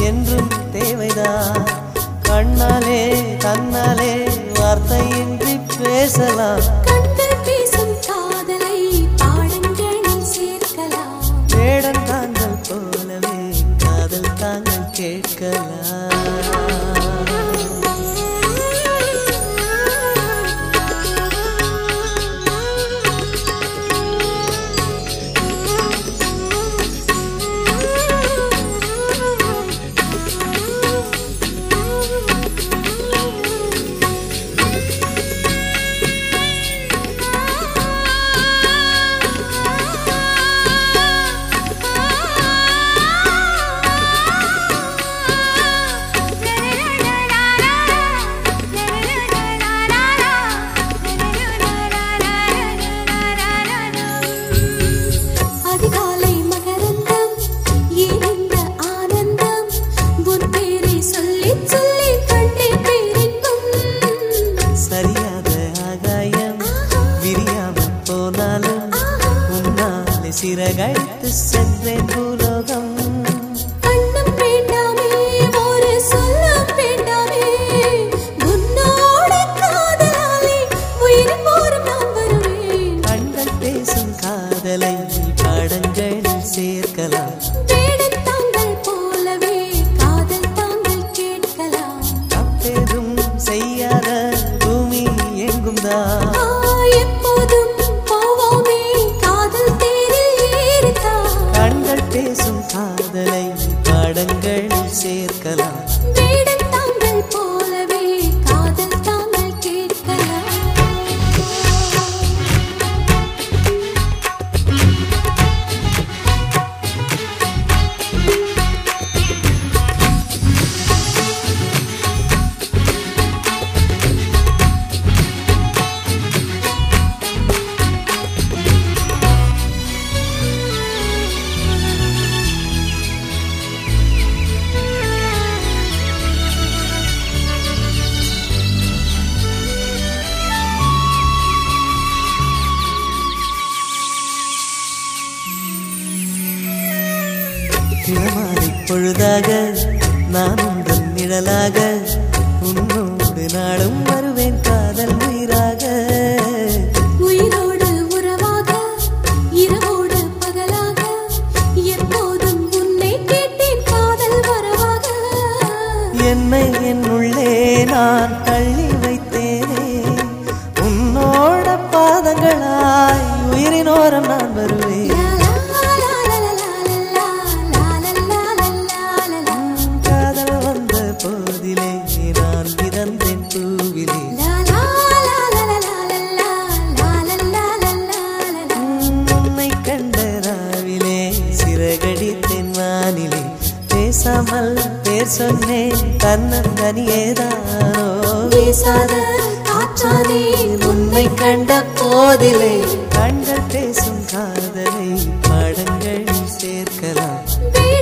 என்றும் தேவைதான் கண்ணாலே கண்ணாலே வார்த்தையின்றி பேசலாம் கண்கள் பேசும் காதலை பாடங்களில் சேர்க்கலாம் வேடன் தாங்கள் போலவே காதல் தாங்கள் கேட்கலாம் அதிகாலை மகரந்தம் ஏன் இந்த ஆனந்தம் உன் பேரை சொல்லி சொல்லி கண்டே பேரின்பம் சரியாக ஆகாயம் விரியாம போனாலும் உன்னாலே சிறகடித்து சென்றேன் பூலோகம் கண்ணம் வேண்டாமே ஒரு சொல்லம் வேண்டாமே உன்னோட காதலாலே உயிர் போரும் நான் வருவேன் கண்கள் பேசும் காதலை பாடங்களில் சேர்க்கலாம் வேடத் தாங்கள் போலவே காதல் தாங்கள் கேட்கலாம் தப்பேதும் செய்யாத பூமி எங்கும் தான் ஆ, எப்போதும் போவோமே காதல் தேரில் ஏறித்தான் கண்கள் பேசும் காதலை பாடங்களில் சேர்க்கலாம் வேடத் தாங்கள் போலவே காதல் தாங்கள் கேட்கலாம் இளமாலை பொழுதாக நான் உங்கள் நிழலாக உன்னோடு நாடும் வருவேன் காதல் உயிராக உயிரோடு உறவாக இரவோடு பகலாக எப்போதும் உன்னை கேட்டேன் காதல் வரவாக என்னை என்னுள்ளே நான் தள்ளி வைத்தேனே உன்னோட பாதங்களாய் உயிரினோரம் நான் வருவேன் காதல் வந்த போதிலே நான் பிறந்தேன் பூவிலே உன்னை கண்ட ராவிலே சிறகடித்தேன் வானிலே பேசாமல் பேர் சொன்னேன் தன்னந்தனியேதானோ வீசாத காற்றானே உன்னை கண்ட போதிலே கண்கள் பேசும் காதலை பாடங்கள் சேர்க்கலாம் வேடத்